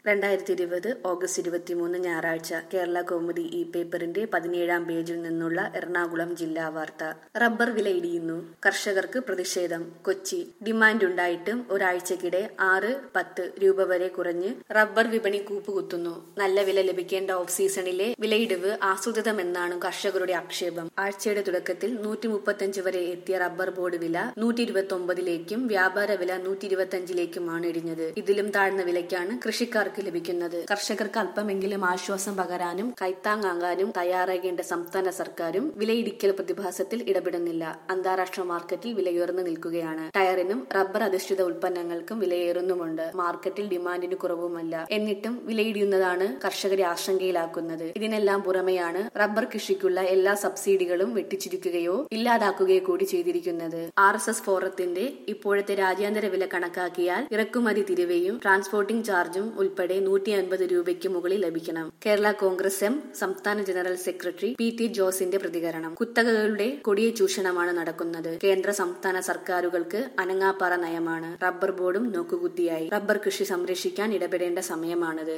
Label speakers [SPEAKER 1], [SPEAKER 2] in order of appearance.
[SPEAKER 1] രണ്ടായിരത്തി ഇരുപത് ഓഗസ്റ്റ് ഇരുപത്തിമൂന്ന് ഞായറാഴ്ച കേരള കൗമുദി ഈ പേപ്പറിന്റെ പതിനേഴാം പേജിൽ നിന്നുള്ള എറണാകുളം ജില്ലാ വാർത്ത റബ്ബർ വില ഇടിയുന്നു കർഷകർക്ക് പ്രതിഷേധം കൊച്ചി ഡിമാൻഡ് ഉണ്ടായിട്ടും ഒരാഴ്ചക്കിടെ ആറ് പത്ത് രൂപ വരെ കുറഞ്ഞ് റബ്ബർ വിപണി കൂപ്പുകുത്തുന്നു നല്ല വില ലഭിക്കേണ്ട ഓഫ് സീസണിലെ വിലയിടിവ് ആസൂത്രിതമെന്നാണ് കർഷകരുടെ ആക്ഷേപം ആഴ്ചയുടെ തുടക്കത്തിൽ നൂറ്റി മുപ്പത്തഞ്ച് വരെ എത്തിയ റബ്ബർ ബോർഡ് വില നൂറ്റി ഇരുപത്തി ഒമ്പതിലേക്കും വ്യാപാര വില നൂറ്റി ഇരുപത്തി അഞ്ചിലേക്കുമാണ് ഇടിഞ്ഞത് ഇതിലും താഴ്ന്ന വിലയ്ക്കാണ് കൃഷിക്കാർക്ക് ലഭിക്കുന്നത് കർഷകർക്ക് അല്പമെങ്കിലും ആശ്വാസം പകരാനും കൈത്താങ്ങാകാനും തയ്യാറാകേണ്ട സംസ്ഥാന സർക്കാരും വിലയിടിക്കൽ പ്രതിഭാസത്തിൽ ഇടപെടുന്നില്ല അന്താരാഷ്ട്ര മാർക്കറ്റിൽ വിലയുയർന്നു നിൽക്കുകയാണ് ടയറിനും റബ്ബർ അധിഷ്ഠിത ഉൽപ്പന്നങ്ങൾക്കും വിലയേറുന്നുമുണ്ട് മാർക്കറ്റിൽ ഡിമാൻഡിന് കുറവുമല്ല എന്നിട്ടും വിലയിടിയുന്നതാണ് കർഷകരെ ആശങ്കയിലാക്കുന്നത് ഇതിനെല്ലാം പുറമെയാണ് റബ്ബർ കൃഷിക്കുള്ള എല്ലാ സബ്സിഡികളും വെട്ടിച്ചിരിക്കുകയോ ഇല്ലാതാക്കുകയോ കൂടി ചെയ്തിരിക്കുന്നത് ആർ എസ് എസ് ഫോറത്തിന്റെ ഇപ്പോഴത്തെ രാജ്യാന്തര വില കണക്കാക്കിയാൽ ഇറക്കുമതി തിരിവയും ട്രാൻസ്പോർട്ടിംഗ് ചാർജും ഉൾപ്പെടെ നൂറ്റി അൻപത് രൂപയ്ക്ക് മുകളിൽ ലഭിക്കണം കേരള കോൺഗ്രസ് എം സംസ്ഥാന ജനറൽ സെക്രട്ടറി പി ടി ജോസിന്റെ പ്രതികരണം കുത്തകകളുടെ കൊടിയ ചൂഷണമാണ് നടക്കുന്നത് കേന്ദ്ര സംസ്ഥാന സർക്കാരുകൾക്ക് അനങ്ങാപ്പാറ നയമാണ് റബ്ബർ ബോർഡും നോക്കുകുത്തിയായി റബ്ബർ കൃഷി സംരക്ഷിക്കാൻ ഇടപെടേണ്ട സമയമാണിത്